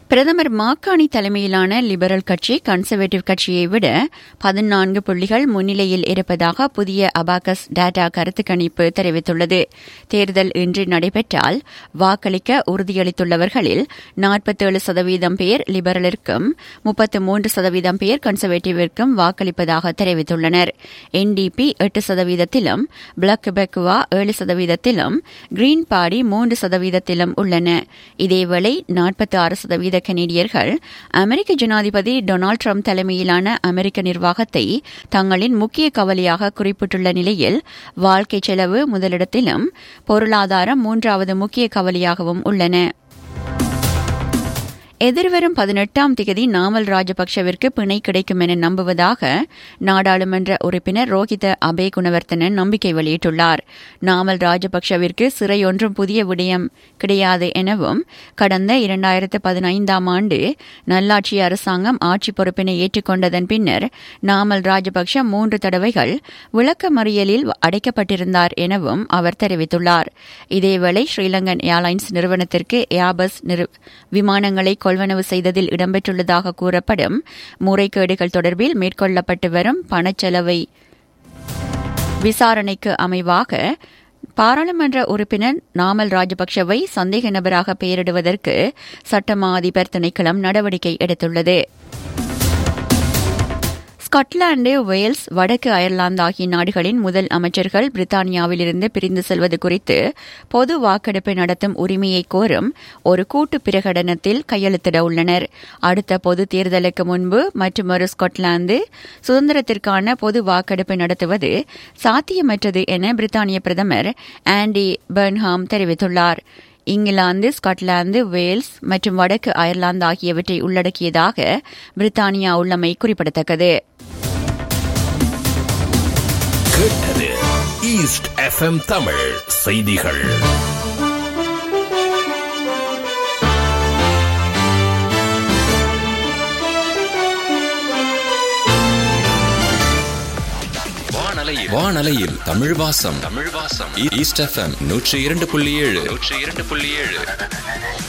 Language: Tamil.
பிரதமர் மாக்காணி தலைமையிலான லிபரல் கட்சி கன்சர்வேட்டிவ் கட்சியை விட பதினான்கு புள்ளிகள் முன்னிலையில் இருப்பதாக புதிய அபாகஸ் டேட்டா கருத்து கணிப்பு தெரிவித்துள்ளது தேர்தல் இன்று நடைபெற்றால் வாக்களிக்க உறுதியளித்துள்ளவர்களில் நாற்பத்தேழு சதவீதம் பேர் லிபரலிற்கும் முப்பத்து மூன்று சதவீதம் பேர் கன்சர்வேட்டிவிற்கும் வாக்களிப்பதாக தெரிவித்துள்ளனர் என்டிபி எட்டு சதவீதத்திலும் பிளக் பெக்குவா ஏழு சதவீதத்திலும் கிரீன் பார்டி மூன்று சதவீதத்திலும் உள்ளன இதேவேளை நாற்பத்தி ஆறு சதவீத கனேடியர்கள் அமெரிக்க ஜனாதிபதி டொனால்டு ட்ரம்ப் தலைமையிலான அமெரிக்க நிர்வாகத்தை தங்களின் முக்கிய கவலையாக குறிப்பிட்டுள்ள நிலையில் வாழ்க்கை செலவு முதலிடத்திலும் பொருளாதாரம் மூன்றாவது முக்கிய கவலையாகவும் உள்ளன எதிர்வரும் பதினெட்டாம் தேதி நாமல் ராஜபக்சவிற்கு பிணை கிடைக்கும் என நம்புவதாக நாடாளுமன்ற உறுப்பினர் ரோஹித அபே குணவர்த்தனன் நம்பிக்கை வெளியிட்டுள்ளார் நாமல் ராஜபக்சவிற்கு சிறை ஒன்றும் புதிய விடயம் கிடையாது எனவும் கடந்த இரண்டாயிரத்து பதினைந்தாம் ஆண்டு நல்லாட்சி அரசாங்கம் ஆட்சி பொறுப்பினை ஏற்றுக்கொண்டதன் பின்னர் நாமல் ராஜபக்ஷ மூன்று தடவைகள் விளக்க மறியலில் அடைக்கப்பட்டிருந்தார் எனவும் அவர் தெரிவித்துள்ளார் இதேவேளை ஸ்ரீலங்கன் ஏர்லைன்ஸ் நிறுவனத்திற்கு ஏர்பஸ் விமானங்களை கொள்வனவு செய்ததில் இடம்பெற்றுள்ளதாக கூறப்படும் முறைகேடுகள் தொடர்பில் மேற்கொள்ளப்பட்டு வரும் பணச்செலவை விசாரணைக்கு அமைவாக பாராளுமன்ற உறுப்பினர் நாமல் ராஜபக்சவை சந்தேக நபராக பெயரிடுவதற்கு சட்டமா அதிபர் திணைக்களம் நடவடிக்கை எடுத்துள்ளது ஸ்காட்லாந்து வேல்ஸ் வடக்கு அயர்லாந்து ஆகிய நாடுகளின் முதல் அமைச்சர்கள் பிரித்தானியாவிலிருந்து பிரிந்து செல்வது குறித்து பொது வாக்கெடுப்பை நடத்தும் உரிமையை கோரும் ஒரு கூட்டு பிரகடனத்தில் கையெழுத்திட உள்ளனர் அடுத்த பொது தேர்தலுக்கு முன்பு மற்றொரு ஸ்காட்லாந்து சுதந்திரத்திற்கான பொது வாக்கெடுப்பை நடத்துவது சாத்தியமற்றது என பிரித்தானிய பிரதமர் ஆண்டி பெர்ன்ஹாம் தெரிவித்துள்ளார் இங்கிலாந்து ஸ்காட்லாந்து வேல்ஸ் மற்றும் வடக்கு அயர்லாந்து ஆகியவற்றை உள்ளடக்கியதாக பிரித்தானியா உள்ளமை குறிப்பிடத்தக்கது கேட்டது ஈஸ்ட் எஃப்எம் தமிழ் செய்திகள் வானலையில் வானலையில் தமிழ் வாசம் தமிழ் வாசம் ஈஸ்ட் எஃப்எம் நூற்றி இரண்டு புள்ளி ஏழு நூற்றி இரண்டு புள்ளி ஏழு